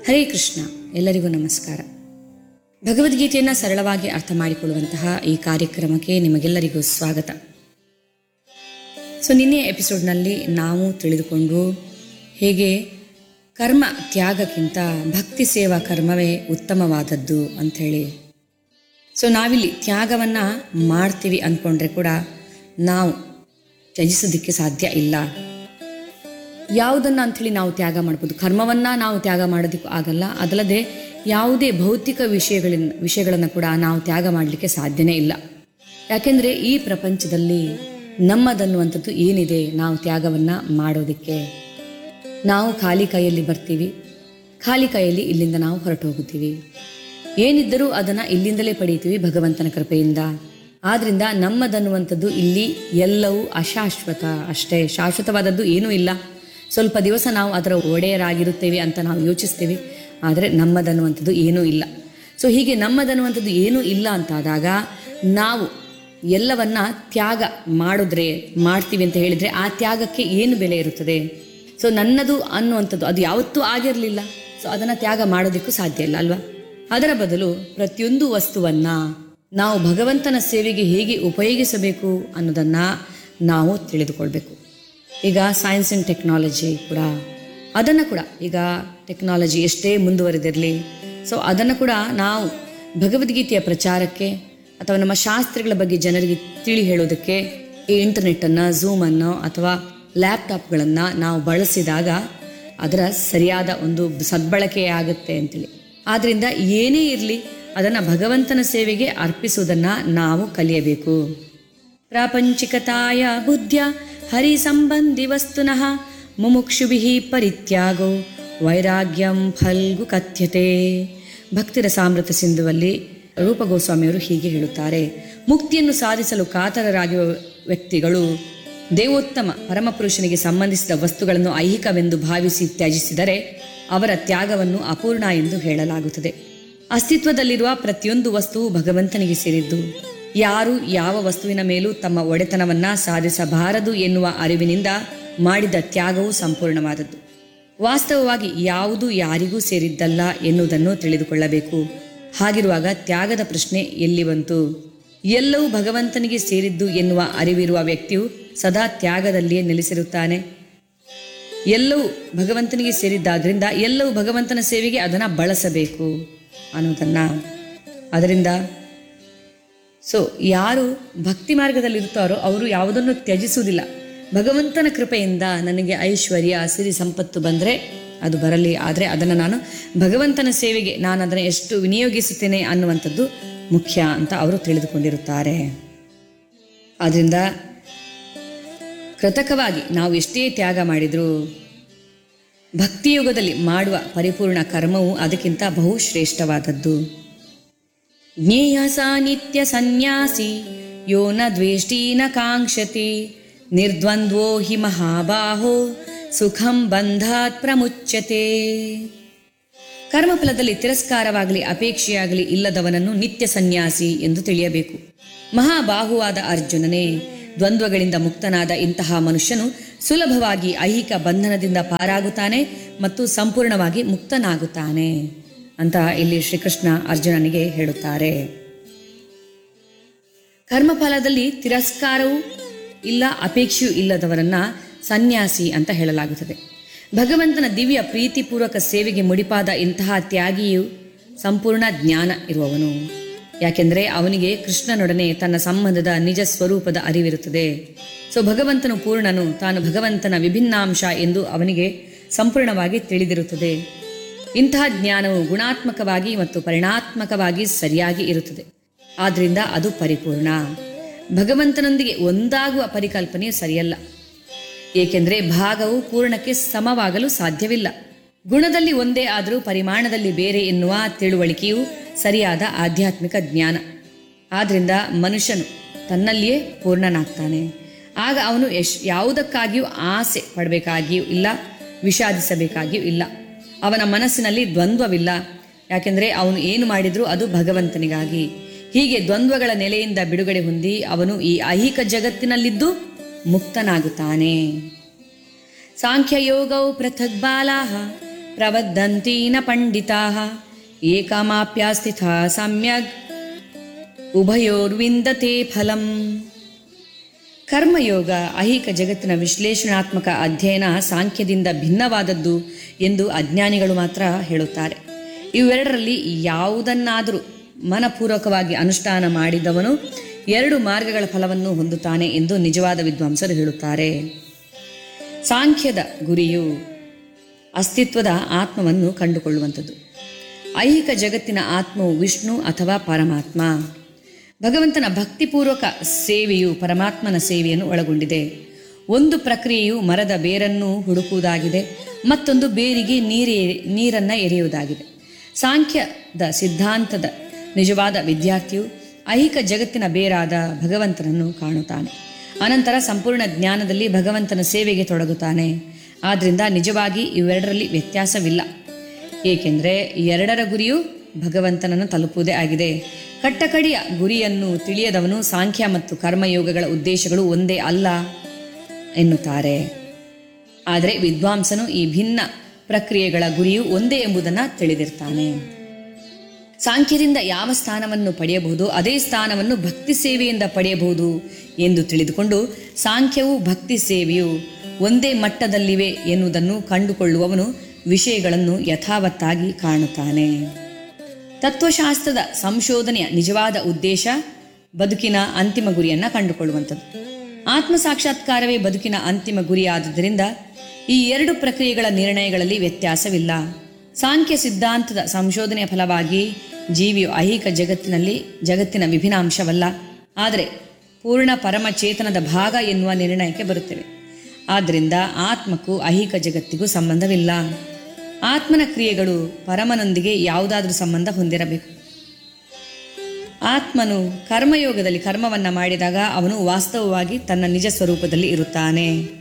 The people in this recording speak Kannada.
ಹರೇ ಕೃಷ್ಣ ಎಲ್ಲರಿಗೂ ನಮಸ್ಕಾರ ಭಗವದ್ಗೀತೆಯನ್ನು ಸರಳವಾಗಿ ಅರ್ಥ ಮಾಡಿಕೊಳ್ಳುವಂತಹ ಈ ಕಾರ್ಯಕ್ರಮಕ್ಕೆ ನಿಮಗೆಲ್ಲರಿಗೂ ಸ್ವಾಗತ ಸೊ ನಿನ್ನೆ ಎಪಿಸೋಡ್ನಲ್ಲಿ ನಾವು ತಿಳಿದುಕೊಂಡು ಹೇಗೆ ಕರ್ಮ ತ್ಯಾಗಕ್ಕಿಂತ ಭಕ್ತಿ ಸೇವಾ ಕರ್ಮವೇ ಉತ್ತಮವಾದದ್ದು ಅಂಥೇಳಿ ಸೊ ನಾವಿಲ್ಲಿ ತ್ಯಾಗವನ್ನು ಮಾಡ್ತೀವಿ ಅಂದ್ಕೊಂಡ್ರೆ ಕೂಡ ನಾವು ತ್ಯಜಿಸೋದಕ್ಕೆ ಸಾಧ್ಯ ಇಲ್ಲ ಯಾವುದನ್ನು ಅಂಥೇಳಿ ನಾವು ತ್ಯಾಗ ಮಾಡ್ಬೋದು ಕರ್ಮವನ್ನು ನಾವು ತ್ಯಾಗ ಮಾಡೋದಕ್ಕೂ ಆಗಲ್ಲ ಅದಲ್ಲದೆ ಯಾವುದೇ ಭೌತಿಕ ವಿಷಯಗಳಿಂದ ವಿಷಯಗಳನ್ನು ಕೂಡ ನಾವು ತ್ಯಾಗ ಮಾಡಲಿಕ್ಕೆ ಸಾಧ್ಯನೇ ಇಲ್ಲ ಯಾಕೆಂದರೆ ಈ ಪ್ರಪಂಚದಲ್ಲಿ ನಮ್ಮದನ್ನುವಂಥದ್ದು ಏನಿದೆ ನಾವು ತ್ಯಾಗವನ್ನು ಮಾಡೋದಕ್ಕೆ ನಾವು ಖಾಲಿ ಕೈಯಲ್ಲಿ ಬರ್ತೀವಿ ಖಾಲಿ ಕೈಯಲ್ಲಿ ಇಲ್ಲಿಂದ ನಾವು ಹೊರಟು ಹೋಗುತ್ತೀವಿ ಏನಿದ್ದರೂ ಅದನ್ನು ಇಲ್ಲಿಂದಲೇ ಪಡೀತೀವಿ ಭಗವಂತನ ಕೃಪೆಯಿಂದ ಆದ್ರಿಂದ ನಮ್ಮದನ್ನುವಂಥದ್ದು ಇಲ್ಲಿ ಎಲ್ಲವೂ ಅಶಾಶ್ವತ ಅಷ್ಟೇ ಶಾಶ್ವತವಾದದ್ದು ಏನೂ ಇಲ್ಲ ಸ್ವಲ್ಪ ದಿವಸ ನಾವು ಅದರ ಒಡೆಯರಾಗಿರುತ್ತೇವೆ ಅಂತ ನಾವು ಯೋಚಿಸ್ತೀವಿ ಆದರೆ ನಮ್ಮದನ್ನುವಂಥದ್ದು ಏನೂ ಇಲ್ಲ ಸೊ ಹೀಗೆ ನಮ್ಮದನ್ನುವಂಥದ್ದು ಏನೂ ಇಲ್ಲ ಅಂತಾದಾಗ ನಾವು ಎಲ್ಲವನ್ನ ತ್ಯಾಗ ಮಾಡಿದ್ರೆ ಮಾಡ್ತೀವಿ ಅಂತ ಹೇಳಿದರೆ ಆ ತ್ಯಾಗಕ್ಕೆ ಏನು ಬೆಲೆ ಇರುತ್ತದೆ ಸೊ ನನ್ನದು ಅನ್ನುವಂಥದ್ದು ಅದು ಯಾವತ್ತೂ ಆಗಿರಲಿಲ್ಲ ಸೊ ಅದನ್ನು ತ್ಯಾಗ ಮಾಡೋದಕ್ಕೂ ಸಾಧ್ಯ ಇಲ್ಲ ಅಲ್ವಾ ಅದರ ಬದಲು ಪ್ರತಿಯೊಂದು ವಸ್ತುವನ್ನ ನಾವು ಭಗವಂತನ ಸೇವೆಗೆ ಹೇಗೆ ಉಪಯೋಗಿಸಬೇಕು ಅನ್ನೋದನ್ನು ನಾವು ತಿಳಿದುಕೊಳ್ಬೇಕು ಈಗ ಸೈನ್ಸ್ ಆ್ಯಂಡ್ ಟೆಕ್ನಾಲಜಿ ಕೂಡ ಅದನ್ನು ಕೂಡ ಈಗ ಟೆಕ್ನಾಲಜಿ ಎಷ್ಟೇ ಮುಂದುವರೆದಿರಲಿ ಸೊ ಅದನ್ನು ಕೂಡ ನಾವು ಭಗವದ್ಗೀತೆಯ ಪ್ರಚಾರಕ್ಕೆ ಅಥವಾ ನಮ್ಮ ಶಾಸ್ತ್ರಗಳ ಬಗ್ಗೆ ಜನರಿಗೆ ತಿಳಿ ಹೇಳೋದಕ್ಕೆ ಈ ಇಂಟರ್ನೆಟ್ಟನ್ನು ಝೂಮನ್ನು ಅಥವಾ ಲ್ಯಾಪ್ಟಾಪ್ಗಳನ್ನು ನಾವು ಬಳಸಿದಾಗ ಅದರ ಸರಿಯಾದ ಒಂದು ಸದ್ಬಳಕೆ ಆಗುತ್ತೆ ಅಂತೇಳಿ ಆದ್ದರಿಂದ ಏನೇ ಇರಲಿ ಅದನ್ನು ಭಗವಂತನ ಸೇವೆಗೆ ಅರ್ಪಿಸುವುದನ್ನು ನಾವು ಕಲಿಯಬೇಕು ಪ್ರಾಪಂಚಿಕತಾಯ ಬುದ್ಧ್ಯ ಹರಿ ಸಂಬಂಧಿ ವಸ್ತುನಃ ಮುಮುಕ್ಷುಭಿ ಪರಿತ್ಯಾಗೋ ವೈರಾಗ್ಯಂ ಫಲ್ಗು ಕಥ್ಯತೆ ಭಕ್ತಿರ ಸಾಮೃತ ಸಿಂಧುವಲ್ಲಿ ರೂಪ ಗೋಸ್ವಾಮಿಯವರು ಹೀಗೆ ಹೇಳುತ್ತಾರೆ ಮುಕ್ತಿಯನ್ನು ಸಾಧಿಸಲು ಕಾತರರಾಗಿರುವ ವ್ಯಕ್ತಿಗಳು ದೇವೋತ್ತಮ ಪರಮಪುರುಷನಿಗೆ ಸಂಬಂಧಿಸಿದ ವಸ್ತುಗಳನ್ನು ಐಹಿಕವೆಂದು ಭಾವಿಸಿ ತ್ಯಜಿಸಿದರೆ ಅವರ ತ್ಯಾಗವನ್ನು ಅಪೂರ್ಣ ಎಂದು ಹೇಳಲಾಗುತ್ತದೆ ಅಸ್ತಿತ್ವದಲ್ಲಿರುವ ಪ್ರತಿಯೊಂದು ವಸ್ತುವು ಭಗವಂತನಿಗೆ ಸೇರಿದ್ದು ಯಾರು ಯಾವ ವಸ್ತುವಿನ ಮೇಲೂ ತಮ್ಮ ಒಡೆತನವನ್ನ ಸಾಧಿಸಬಾರದು ಎನ್ನುವ ಅರಿವಿನಿಂದ ಮಾಡಿದ ತ್ಯಾಗವು ಸಂಪೂರ್ಣವಾದದ್ದು ವಾಸ್ತವವಾಗಿ ಯಾವುದು ಯಾರಿಗೂ ಸೇರಿದ್ದಲ್ಲ ಎನ್ನುವುದನ್ನು ತಿಳಿದುಕೊಳ್ಳಬೇಕು ಹಾಗಿರುವಾಗ ತ್ಯಾಗದ ಪ್ರಶ್ನೆ ಎಲ್ಲಿ ಬಂತು ಎಲ್ಲವೂ ಭಗವಂತನಿಗೆ ಸೇರಿದ್ದು ಎನ್ನುವ ಅರಿವಿರುವ ವ್ಯಕ್ತಿಯು ಸದಾ ತ್ಯಾಗದಲ್ಲಿಯೇ ನೆಲೆಸಿರುತ್ತಾನೆ ಎಲ್ಲವೂ ಭಗವಂತನಿಗೆ ಸೇರಿದ್ದಾದ್ರಿಂದ ಎಲ್ಲವೂ ಭಗವಂತನ ಸೇವೆಗೆ ಅದನ್ನು ಬಳಸಬೇಕು ಅನ್ನೋದನ್ನು ಅದರಿಂದ ಸೊ ಯಾರು ಭಕ್ತಿ ಮಾರ್ಗದಲ್ಲಿರ್ತಾರೋ ಅವರು ಯಾವುದನ್ನು ತ್ಯಜಿಸುವುದಿಲ್ಲ ಭಗವಂತನ ಕೃಪೆಯಿಂದ ನನಗೆ ಐಶ್ವರ್ಯ ಸಿರಿ ಸಂಪತ್ತು ಬಂದರೆ ಅದು ಬರಲಿ ಆದರೆ ಅದನ್ನು ನಾನು ಭಗವಂತನ ಸೇವೆಗೆ ನಾನು ಅದನ್ನು ಎಷ್ಟು ವಿನಿಯೋಗಿಸುತ್ತೇನೆ ಅನ್ನುವಂಥದ್ದು ಮುಖ್ಯ ಅಂತ ಅವರು ತಿಳಿದುಕೊಂಡಿರುತ್ತಾರೆ ಆದ್ದರಿಂದ ಕೃತಕವಾಗಿ ನಾವು ಎಷ್ಟೇ ತ್ಯಾಗ ಮಾಡಿದರೂ ಭಕ್ತಿಯುಗದಲ್ಲಿ ಮಾಡುವ ಪರಿಪೂರ್ಣ ಕರ್ಮವು ಅದಕ್ಕಿಂತ ಬಹು ಶ್ರೇಷ್ಠವಾದದ್ದು ಜ್ಞೇಯ ಸಾನಿತ್ಯ ಸನ್ಯಾಸಿ ಯೋ ನ ದ್ವೇಷ್ಟಿ ನ ಕಾಂಕ್ಷತಿ ನಿರ್ದ್ವಂದ್ವೋ ಹಿ ಮಹಾಬಾಹೋ ಸುಖಂ ಬಂಧಾತ್ ಪ್ರಮುಚ್ಯತೆ ಕರ್ಮಫಲದಲ್ಲಿ ತಿರಸ್ಕಾರವಾಗಲಿ ಅಪೇಕ್ಷೆಯಾಗಲಿ ಇಲ್ಲದವನನ್ನು ನಿತ್ಯ ಸನ್ಯಾಸಿ ಎಂದು ತಿಳಿಯಬೇಕು ಮಹಾಬಾಹುವಾದ ಅರ್ಜುನನೇ ದ್ವಂದ್ವಗಳಿಂದ ಮುಕ್ತನಾದ ಇಂತಹ ಮನುಷ್ಯನು ಸುಲಭವಾಗಿ ಐಹಿಕ ಬಂಧನದಿಂದ ಪಾರಾಗುತ್ತಾನೆ ಮತ್ತು ಸಂಪೂರ್ಣವಾಗಿ ಮುಕ್ತನಾಗುತ್ತಾನೆ ಅಂತ ಇಲ್ಲಿ ಶ್ರೀಕೃಷ್ಣ ಅರ್ಜುನನಿಗೆ ಹೇಳುತ್ತಾರೆ ಕರ್ಮಫಲದಲ್ಲಿ ತಿರಸ್ಕಾರವೂ ಇಲ್ಲ ಅಪೇಕ್ಷೆಯೂ ಇಲ್ಲದವರನ್ನ ಸನ್ಯಾಸಿ ಅಂತ ಹೇಳಲಾಗುತ್ತದೆ ಭಗವಂತನ ದಿವ್ಯ ಪ್ರೀತಿಪೂರ್ವಕ ಸೇವೆಗೆ ಮುಡಿಪಾದ ಇಂತಹ ತ್ಯಾಗಿಯು ಸಂಪೂರ್ಣ ಜ್ಞಾನ ಇರುವವನು ಯಾಕೆಂದರೆ ಅವನಿಗೆ ಕೃಷ್ಣನೊಡನೆ ತನ್ನ ಸಂಬಂಧದ ನಿಜ ಸ್ವರೂಪದ ಅರಿವಿರುತ್ತದೆ ಸೊ ಭಗವಂತನು ಪೂರ್ಣನು ತಾನು ಭಗವಂತನ ವಿಭಿನ್ನಾಂಶ ಎಂದು ಅವನಿಗೆ ಸಂಪೂರ್ಣವಾಗಿ ತಿಳಿದಿರುತ್ತದೆ ಇಂತಹ ಜ್ಞಾನವು ಗುಣಾತ್ಮಕವಾಗಿ ಮತ್ತು ಪರಿಣಾತ್ಮಕವಾಗಿ ಸರಿಯಾಗಿ ಇರುತ್ತದೆ ಆದ್ದರಿಂದ ಅದು ಪರಿಪೂರ್ಣ ಭಗವಂತನೊಂದಿಗೆ ಒಂದಾಗುವ ಪರಿಕಲ್ಪನೆಯು ಸರಿಯಲ್ಲ ಏಕೆಂದರೆ ಭಾಗವು ಪೂರ್ಣಕ್ಕೆ ಸಮವಾಗಲು ಸಾಧ್ಯವಿಲ್ಲ ಗುಣದಲ್ಲಿ ಒಂದೇ ಆದರೂ ಪರಿಮಾಣದಲ್ಲಿ ಬೇರೆ ಎನ್ನುವ ತಿಳುವಳಿಕೆಯು ಸರಿಯಾದ ಆಧ್ಯಾತ್ಮಿಕ ಜ್ಞಾನ ಆದ್ರಿಂದ ಮನುಷ್ಯನು ತನ್ನಲ್ಲಿಯೇ ಪೂರ್ಣನಾಗ್ತಾನೆ ಆಗ ಅವನು ಎಶ್ ಯಾವುದಕ್ಕಾಗಿಯೂ ಆಸೆ ಪಡಬೇಕಾಗಿಯೂ ಇಲ್ಲ ವಿಷಾದಿಸಬೇಕಾಗಿಯೂ ಇಲ್ಲ ಅವನ ಮನಸ್ಸಿನಲ್ಲಿ ದ್ವಂದ್ವವಿಲ್ಲ ಯಾಕೆಂದರೆ ಅವನು ಏನು ಮಾಡಿದರೂ ಅದು ಭಗವಂತನಿಗಾಗಿ ಹೀಗೆ ದ್ವಂದ್ವಗಳ ನೆಲೆಯಿಂದ ಬಿಡುಗಡೆ ಹೊಂದಿ ಅವನು ಈ ಐಹಿಕ ಜಗತ್ತಿನಲ್ಲಿದ್ದು ಮುಕ್ತನಾಗುತ್ತಾನೆ ಸಾಂಖ್ಯಯೋಗೌ ಪೃಥಕ್ ಬಾಲಾಹ ಪ್ರವದಂತಿ ನ ಪಂಡಿತಾ ಏಕಮಾಪ್ಯಾಸ್ಥಿತ ಸಮ್ಯಗ್ ಉಭಯೋರ್ವಿಂದತೆ ಫಲಂ ಕರ್ಮಯೋಗ ಐಹಿಕ ಜಗತ್ತಿನ ವಿಶ್ಲೇಷಣಾತ್ಮಕ ಅಧ್ಯಯನ ಸಾಂಖ್ಯದಿಂದ ಭಿನ್ನವಾದದ್ದು ಎಂದು ಅಜ್ಞಾನಿಗಳು ಮಾತ್ರ ಹೇಳುತ್ತಾರೆ ಇವೆರಡರಲ್ಲಿ ಯಾವುದನ್ನಾದರೂ ಮನಪೂರ್ವಕವಾಗಿ ಅನುಷ್ಠಾನ ಮಾಡಿದವನು ಎರಡು ಮಾರ್ಗಗಳ ಫಲವನ್ನು ಹೊಂದುತ್ತಾನೆ ಎಂದು ನಿಜವಾದ ವಿದ್ವಾಂಸರು ಹೇಳುತ್ತಾರೆ ಸಾಂಖ್ಯದ ಗುರಿಯು ಅಸ್ತಿತ್ವದ ಆತ್ಮವನ್ನು ಕಂಡುಕೊಳ್ಳುವಂಥದ್ದು ಐಹಿಕ ಜಗತ್ತಿನ ಆತ್ಮವು ವಿಷ್ಣು ಅಥವಾ ಪರಮಾತ್ಮ ಭಗವಂತನ ಭಕ್ತಿಪೂರ್ವಕ ಸೇವೆಯು ಪರಮಾತ್ಮನ ಸೇವೆಯನ್ನು ಒಳಗೊಂಡಿದೆ ಒಂದು ಪ್ರಕ್ರಿಯೆಯು ಮರದ ಬೇರನ್ನು ಹುಡುಕುವುದಾಗಿದೆ ಮತ್ತೊಂದು ಬೇರಿಗೆ ನೀರೇ ನೀರನ್ನು ಎರೆಯುವುದಾಗಿದೆ ಸಾಂಖ್ಯದ ಸಿದ್ಧಾಂತದ ನಿಜವಾದ ವಿದ್ಯಾರ್ಥಿಯು ಐಹಿಕ ಜಗತ್ತಿನ ಬೇರಾದ ಭಗವಂತನನ್ನು ಕಾಣುತ್ತಾನೆ ಅನಂತರ ಸಂಪೂರ್ಣ ಜ್ಞಾನದಲ್ಲಿ ಭಗವಂತನ ಸೇವೆಗೆ ತೊಡಗುತ್ತಾನೆ ಆದ್ದರಿಂದ ನಿಜವಾಗಿ ಇವೆರಡರಲ್ಲಿ ವ್ಯತ್ಯಾಸವಿಲ್ಲ ಏಕೆಂದರೆ ಎರಡರ ಗುರಿಯು ಭಗವಂತನನ್ನು ತಲುಪುವುದೇ ಆಗಿದೆ ಕಟ್ಟಕಡಿಯ ಗುರಿಯನ್ನು ತಿಳಿಯದವನು ಸಾಂಖ್ಯ ಮತ್ತು ಕರ್ಮಯೋಗಗಳ ಉದ್ದೇಶಗಳು ಒಂದೇ ಅಲ್ಲ ಎನ್ನುತ್ತಾರೆ ಆದರೆ ವಿದ್ವಾಂಸನು ಈ ಭಿನ್ನ ಪ್ರಕ್ರಿಯೆಗಳ ಗುರಿಯು ಒಂದೇ ಎಂಬುದನ್ನು ತಿಳಿದಿರ್ತಾನೆ ಸಾಂಖ್ಯದಿಂದ ಯಾವ ಸ್ಥಾನವನ್ನು ಪಡೆಯಬಹುದು ಅದೇ ಸ್ಥಾನವನ್ನು ಭಕ್ತಿ ಸೇವೆಯಿಂದ ಪಡೆಯಬಹುದು ಎಂದು ತಿಳಿದುಕೊಂಡು ಸಾಂಖ್ಯವು ಭಕ್ತಿ ಸೇವೆಯು ಒಂದೇ ಮಟ್ಟದಲ್ಲಿವೆ ಎನ್ನುವುದನ್ನು ಕಂಡುಕೊಳ್ಳುವವನು ವಿಷಯಗಳನ್ನು ಯಥಾವತ್ತಾಗಿ ಕಾಣುತ್ತಾನೆ ತತ್ವಶಾಸ್ತ್ರದ ಸಂಶೋಧನೆಯ ನಿಜವಾದ ಉದ್ದೇಶ ಬದುಕಿನ ಅಂತಿಮ ಗುರಿಯನ್ನು ಕಂಡುಕೊಳ್ಳುವಂಥದ್ದು ಆತ್ಮ ಸಾಕ್ಷಾತ್ಕಾರವೇ ಬದುಕಿನ ಅಂತಿಮ ಗುರಿಯಾದುದರಿಂದ ಈ ಎರಡು ಪ್ರಕ್ರಿಯೆಗಳ ನಿರ್ಣಯಗಳಲ್ಲಿ ವ್ಯತ್ಯಾಸವಿಲ್ಲ ಸಾಂಖ್ಯ ಸಿದ್ಧಾಂತದ ಸಂಶೋಧನೆಯ ಫಲವಾಗಿ ಜೀವಿಯು ಐಹಿಕ ಜಗತ್ತಿನಲ್ಲಿ ಜಗತ್ತಿನ ವಿಭಿನ್ನ ಅಂಶವಲ್ಲ ಆದರೆ ಪೂರ್ಣ ಪರಮಚೇತನದ ಭಾಗ ಎನ್ನುವ ನಿರ್ಣಯಕ್ಕೆ ಬರುತ್ತೇವೆ ಆದ್ದರಿಂದ ಆತ್ಮಕ್ಕೂ ಐಹಿಕ ಜಗತ್ತಿಗೂ ಸಂಬಂಧವಿಲ್ಲ ಆತ್ಮನ ಕ್ರಿಯೆಗಳು ಪರಮನೊಂದಿಗೆ ಯಾವುದಾದ್ರೂ ಸಂಬಂಧ ಹೊಂದಿರಬೇಕು ಆತ್ಮನು ಕರ್ಮಯೋಗದಲ್ಲಿ ಕರ್ಮವನ್ನು ಮಾಡಿದಾಗ ಅವನು ವಾಸ್ತವವಾಗಿ ತನ್ನ ನಿಜ ಸ್ವರೂಪದಲ್ಲಿ ಇರುತ್ತಾನೆ